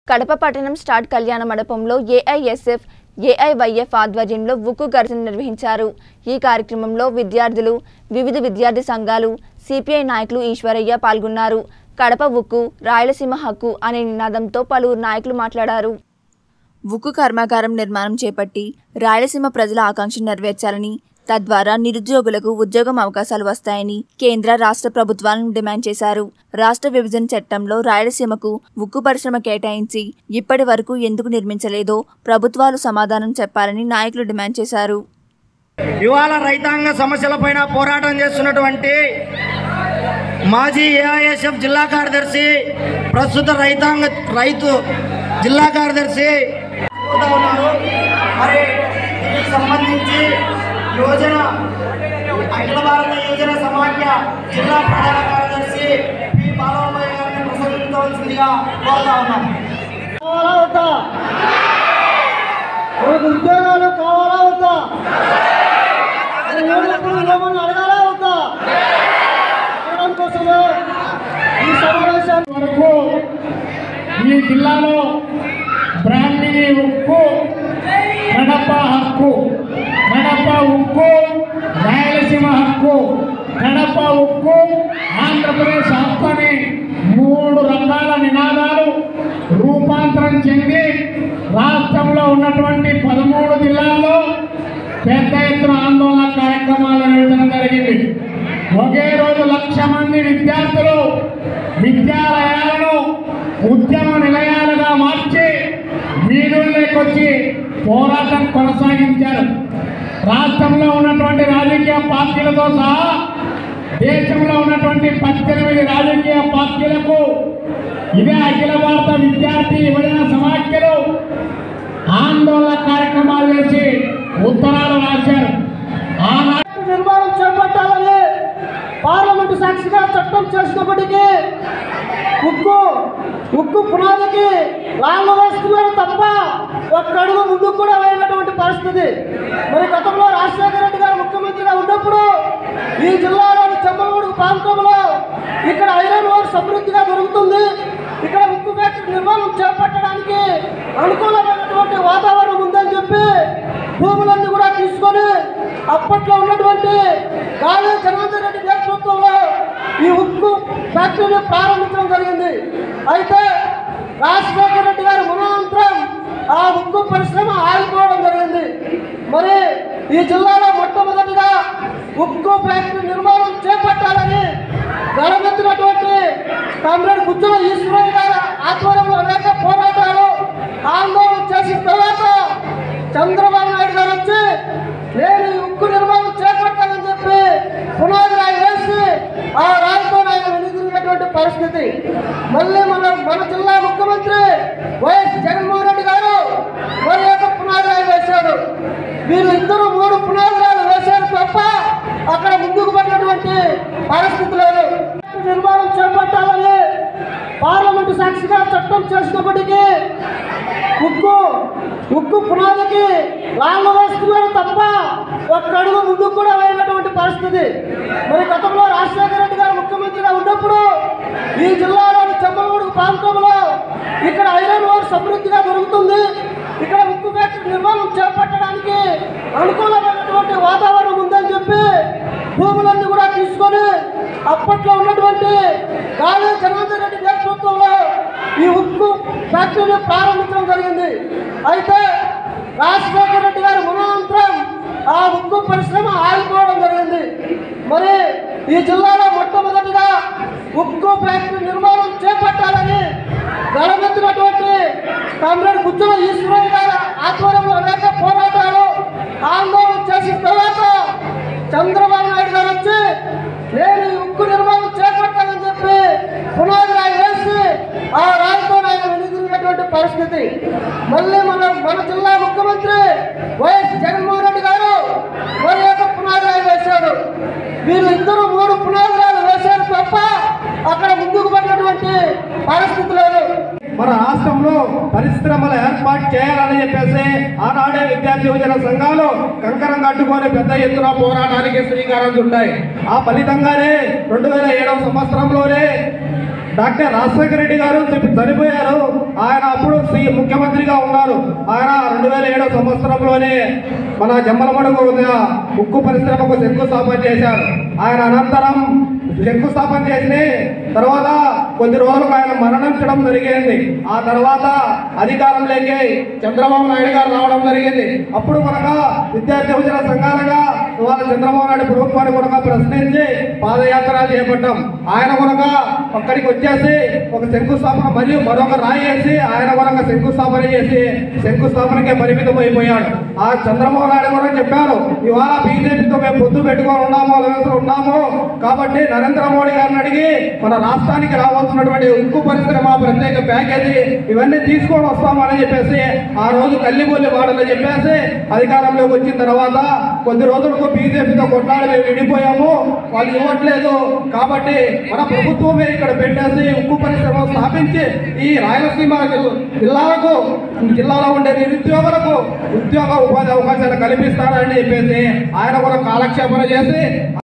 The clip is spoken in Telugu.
కడప పట్టణం స్టార్ట్ కళ్యాణ మండపంలో ఏఐఎస్ఎఫ్ ఏఐవైఎఫ్ ఆధ్వర్యంలో ఉక్కు ఘర్షణ నిర్వహించారు ఈ కార్యక్రమంలో విద్యార్థులు వివిధ విద్యార్థి సంఘాలు సిపిఐ నాయకులు ఈశ్వరయ్య పాల్గొన్నారు కడప ఉక్కు రాయలసీమ హక్కు అనే నినాదంతో పలువురు నాయకులు మాట్లాడారు ఉక్కు కర్మాగారం నిర్మాణం చేపట్టి రాయలసీమ ప్రజల ఆకాంక్ష నెరవేర్చాలని తద్వారా నిరుద్యోగులకు ఉద్యోగం అవకాశాలు వస్తాయని కేంద్ర రాష్ట్ర ప్రభుత్వాలను డిమాండ్ చేశారు రాష్ట్ర విభజన చట్టంలో రాయలసీమకు ఉక్కు పరిశ్రమ కేటాయించి ఇప్పటి వరకు ఎందుకు నిర్మించలేదో ప్రభుత్వాలు సమాధానం చెప్పాలని నాయకులు డిమాండ్ చేశారు ఇవాళ రైతాంగ సమస్యలపైన పోరాటం చేస్తున్నటువంటి మాజీ ఏఐఎస్ఎఫ్ జిల్లా కార్యదర్శి ప్రస్తుత రైతాంగ రైతు జిల్లా కార్యదర్శి చెప్తా ఉన్నారు మరి దీనికి సంబంధించి యోజన అఖిల భారత యోజన సమాఖ్య జిల్లా ప్రధాన కార్యదర్శి పి బాలబాబు గారిని ప్రసంగించవలసిందిగా కోరుతా ఉన్నాం కావాలా వద్దా మనకు ఉద్యోగాలు కావాలా వద్దా అది ఏమన్నప్పుడు ఏమన్నా అడగాలా వద్దా అడగడం కోసమే ఈ సమావేశాన్ని వరకు ఈ జిల్లాలో బ్రాహ్మణి ఉక్కు కడప హక్కు కడప ఉక్కు రాయలసీమ హక్కు కడప ఉక్కు ఆంధ్రప్రదేశ్ హక్కు అని మూడు రకాల నినాదాలు రూపాంతరం చెంది రాష్ట్రంలో ఉన్నటువంటి పదమూడు జిల్లాల్లో పెద్ద ఎత్తున ఆందోళన కార్యక్రమాలు నిర్వహించడం జరిగింది ఒకే రోజు లక్ష మంది విద్యార్థులు విద్యాలయాలను ఉద్యమ నిలయాలుగా మార్చి వీధుల్లోకొచ్చి పోరాటం కొనసాగించారు రాష్ట్రంలో ఉన్నటువంటి రాజకీయ పార్టీలతో సహా దేశంలో ఉన్నటువంటి పద్దెనిమిది రాజకీయ పార్టీలకు ఇదే అఖిల భారత విద్యార్థి యువజన సమాఖ్యలు ఆందోళన కార్యక్రమాలు చేసి ఉత్తరాలు రాశారు ఆనాడు నిర్మాణం చేపట్టాలని పార్లమెంటు సాక్షిగా చట్టం చేసినప్పటికీ ఉక్కు ఉక్కు పునాదికి రాళ్ళు వేస్తున్నారు తప్ప ఒక్క అడుగు ముందుకు కూడా వేయనటువంటి పరిస్థితి మరి గతంలో రాజశేఖర రెడ్డి గారు ముఖ్యమంత్రిగా ఉన్నప్పుడు ఈ జిల్లాలోని చెమ్మలగూడు ప్రాంతంలో ఇక్కడ ఐరన్ ఓర్ సమృద్ధిగా దొరుకుతుంది ఇక్కడ ఉక్కు ఫ్యాక్టరీ నిర్మాణం చేపట్టడానికి అనుకూలమైనటువంటి వాతావరణం ఉందని చెప్పి భూములన్నీ కూడా తీసుకొని అప్పట్లో ఉన్నటువంటి గాలి జనార్దన్ రెడ్డి నేతృత్వంలో ఈ ఉక్కు ఫ్యాక్టరీని ప్రారంభించడం జరిగింది అయితే రాజశేఖర రెడ్డి గారి మునాంతరం ఆ ఉక్కు పరిశ్రమ ఆగిపోవడం జరిగింది మరి ఈ జిల్లాలో మొట్టమొదటిగా ఉక్కు ఫ్యాక్టరీ నిర్మాణం చేపట్టాలని గడమెత్తినటువంటి కామ్రేడ్ గుజ్జల ఈశ్వరయ్య గారి ఆధ్వర్యంలో అనేక పోరాటాలు ఆందోళన చేసిన తర్వాత చంద్రబాబు నాయుడు గారు వచ్చి నేను ఈ ఉక్కు నిర్మాణం చేపడతానని చెప్పి పునాది రాయి వేసి ఆ రాయితో ఆయన వెనుదిరిగినటువంటి పరిస్థితి మళ్ళీ మన మన జిల్లా ముఖ్యమంత్రి వైఎస్ జగన్మోహన్ రెడ్డి గారు మరి యొక్క పునాది రాయి వేశాడు వీళ్ళు ఇద్దరు మూడు పునాది రాయిలు వేశారు తప్ప అక్కడ ముందుకు పడినటువంటి పరిస్థితి లేదు నిర్మాణం చేపట్టాలని పార్లమెంటు సాక్షిగా చట్టం చేసినప్పటికీ ఉక్కు ఉక్కు పునాదికి రాళ్ళు వేస్తున్నారు తప్ప ఒక్క అడుగు ముందుకు కూడా వేయనటువంటి పరిస్థితి మరి గతంలో రాజశేఖర రెడ్డి గారు ముఖ్యమంత్రిగా ఉన్నప్పుడు ఈ జిల్లాలోని చెమ్మలగూడు ప్రాంతంలో ఇక్కడ ఐరన్ ఓర్ సమృద్ధిగా దొరుకుతుంది ఇక్కడ ఉక్కు ఫ్యాక్టరీ నిర్మాణం చేపట్టడానికి అనుకూలమైనటువంటి వాతావరణం ఉందని చెప్పి భూములన్నీ కూడా తీసుకొని అప్పట్లో ఉన్నటువంటి గాలి జనార్దన్ రెడ్డి నేతృత్వంలో ఈ ఉక్కు ఫ్యాక్టరీని ప్రారంభించడం జరిగింది అయితే రాజశేఖర రెడ్డి గారి మునాంతరం ఆ ఉక్కు పరిశ్రమ ఆగిపోవడం జరిగింది మరి ఈ జిల్లాలో మొట్టమొదటిగా ఉక్కు ఫ్యాక్టరీ నిర్మాణం చేపట్టాలని గడమెత్తినటువంటి కామ్రేడ్ గుజ్జల ఈశ్వరయ్య గారి ఆధ్వర్యంలో అనేక పోరాటాలు ఆందోళన చేసిన తర్వాత చంద్రబాబు నాయుడు గారు వచ్చి నేను ఈ ఉక్కు నిర్మాణం చేపడతానని చెప్పి పునాది రాయి వేసి ఆ రాయితో ఆయన వెనుదిరిగినటువంటి పరిస్థితి మళ్ళీ మన మన జిల్లా ముఖ్యమంత్రి వైఎస్ జగన్మోహన్ రెడ్డి గారు మరి యొక్క పునాది రాయి వేశాడు వీళ్ళు ఇద్దరు మూడు పునాది రాయిలు వేశారు తప్ప అక్కడ ముందుకు పడినటువంటి పరిస్థితి లేదు మన రాష్ట్రంలో పరిశ్రమల ఏర్పాటు చేయాలని చెప్పేసి ఆనాడే విద్యార్థి యువజన సంఘాలు కంకరం కట్టుకొని పెద్ద ఎత్తున పోరాటానికి శ్రీకారం చుట్టాయి ఆ ఫలితంగానే రెండు వేల ఏడవ సంవత్సరంలోనే డాక్టర్ రాజశేఖర రెడ్డి గారు చెప్పి చనిపోయారు ఆయన అప్పుడు శ్రీ ముఖ్యమంత్రిగా ఉన్నారు ఆయన రెండు వేల ఏడో సంవత్సరంలోనే మన జమ్మలమడుగు ఉన్న ఉక్కు పరిశ్రమకు శంకుస్థాపన చేశారు ఆయన అనంతరం శంకుస్థాపన చేసి తర్వాత కొద్ది రోజులకు ఆయన మరణించడం జరిగింది ఆ తర్వాత అధికారంలోకి చంద్రబాబు నాయుడు గారు రావడం జరిగింది అప్పుడు కనుక విద్యార్థి యువజన సంఘాలుగా ఇవాళ చంద్రబాబు నాయుడు ప్రభుత్వాన్ని కనుక ప్రశ్నించి పాదయాత్ర చేపట్టాం ఆయన కనుక అక్కడికి వచ్చేసి ఒక శంకుస్థాపన మరియు మరొక రాయి వేసి ఆయన కనుక శంకుస్థాపన చేసి శంకుస్థాపనకే పరిమితం అయిపోయాడు ఆ చంద్రబాబు నాయుడు కూడా చెప్పారు ఇవాళ బీజేపీతో మేము పొత్తు పెట్టుకొని ఉన్నాము అలవెన్స్లో ఉన్నాము కాబట్టి నరేంద్ర మోడీ గారిని అడిగి మన రాష్ట్రానికి రావాల్సినటువంటి ఉక్కు పరిశ్రమ ప్రత్యేక ప్యాకేజీ ఇవన్నీ తీసుకొని వస్తామని చెప్పేసి ఆ రోజు కల్లిబొల్లి మాటలు చెప్పేసి అధికారంలోకి వచ్చిన తర్వాత కొద్ది రోజులకు బీజేపీతో కొట్లాడి మేము విడిపోయాము వాళ్ళు ఇవ్వట్లేదు కాబట్టి మన ప్రభుత్వమే ఇక్కడ పెట్టేసి ఉక్కు పరిశ్రమ స్థాపించి ఈ రాయలసీమ జిల్లాలకు జిల్లాలో ఉండే నిరుద్యోగులకు ఉద్యోగ ఉపాధి అవకాశాలు కల్పిస్తారని చెప్పేసి ఆయన కూడా కాలక్షేపణ చేసి